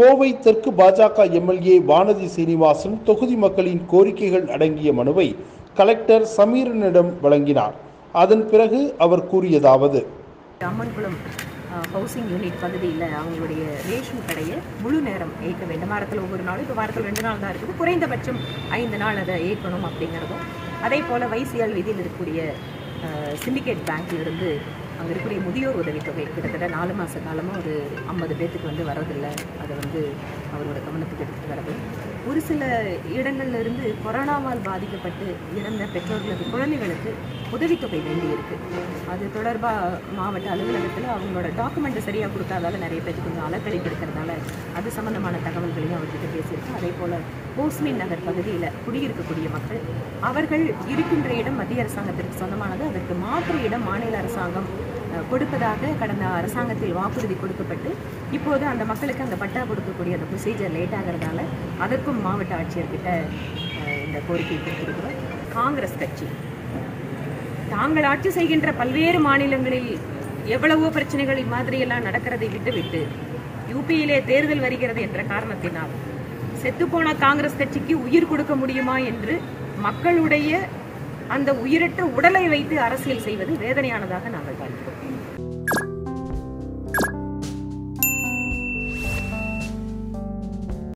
கோவை தெற்கு பாஜக எம்எல்ஏ வானதி சீனிவாசன் தொகுதி மக்களின் கோரிக்கைகள் அடங்கிய மனுவை கலெக்டர் சமீரனிடம் வழங்கினார் அதன் பிறகு அவர் கூறியதாவது அம்மன்குளம் ஹவுசிங் யூனிட் பகுதியில் அவங்களுடைய ரேஷன் கடையை முழு நேரம் இயக்க வேண்டும் வாரத்தில் ஒவ்வொரு நாளும் இப்போ வாரத்தில் ரெண்டு நாள் தான் இருக்குது குறைந்தபட்சம் ஐந்து நாள் அதை இயக்கணும் அப்படிங்கிறதும் அதே போல் வைசியால் வீதியில் இருக்கக்கூடிய சிண்டிகேட் பேங்க்லேருந்து அங்கே இருக்கக்கூடிய முதியோர் உதவித்தொகை கிட்டத்தட்ட நாலு மாத காலமாக ஒரு ஐம்பது பேர்த்துக்கு வந்து வரதில்லை அதை வந்து அவரோட கவனத்துக்கு எடுத்துகிட்டு வரது ஒரு சில இடங்கள்ல இருந்து கொரோனாவால் பாதிக்கப்பட்டு இறந்த பெற்றோர்களுக்கு குழந்தைகளுக்கு உதவித்தொகை வேண்டியிருக்கு அது தொடர்பாக மாவட்ட அலுவலகத்தில் அவங்களோட டாக்குமெண்ட் சரியாக கொடுக்காதால நிறைய பேருக்கு கொஞ்சம் அலக்கழிப்பு இருக்கிறதால அது சம்மந்தமான தகவல்களையும் அவர்கிட்ட பேசியிருக்கோம் அதே போல் போஸ்மின் நகர் பகுதியில் குடியிருக்கக்கூடிய மக்கள் அவர்கள் இருக்கின்ற இடம் மத்திய அரசாங்கத்திற்கு சொந்தமானது அதற்கு மாற்று இடம் மாநில அரசாங்கம் அஹ், கொடுப்பதாக கடந்த அரசாங்கத்தில் வாக்குறுதி கொடுக்கப்பட்டு இப்போது அந்த மக்களுக்கு அந்த பட்டா கொடுக்கக்கூடிய அந்த ப்ரொசீஜர் லேட் ஆகிறதால அதற்கும் மாவட்ட ஆட்சியர்கிட்ட அஹ், இந்த கோரிக்கை கொடுத்திருக்கிறோம் காங்கிரஸ் கட்சி தாங்கள் ஆட்சி செய்கின்ற பல்வேறு மாநிலங்களில் எவ்வளவோ பிரச்சனைகள் இம்மாதிரியெல்லாம் நடக்கிறதை விட்டுவிட்டு யூபியிலே தேர்தல் வருகிறது என்ற காரணத்தினால் செத்துப்போன காங்கிரஸ் கட்சிக்கு உயிர் கொடுக்க முடியுமா என்று மக்களுடைய அந்த உயிரற்ற உடலை வைத்து அரசியல் செய்வது வேதனையானதாக நாங்கள் பார்க்கிறோம்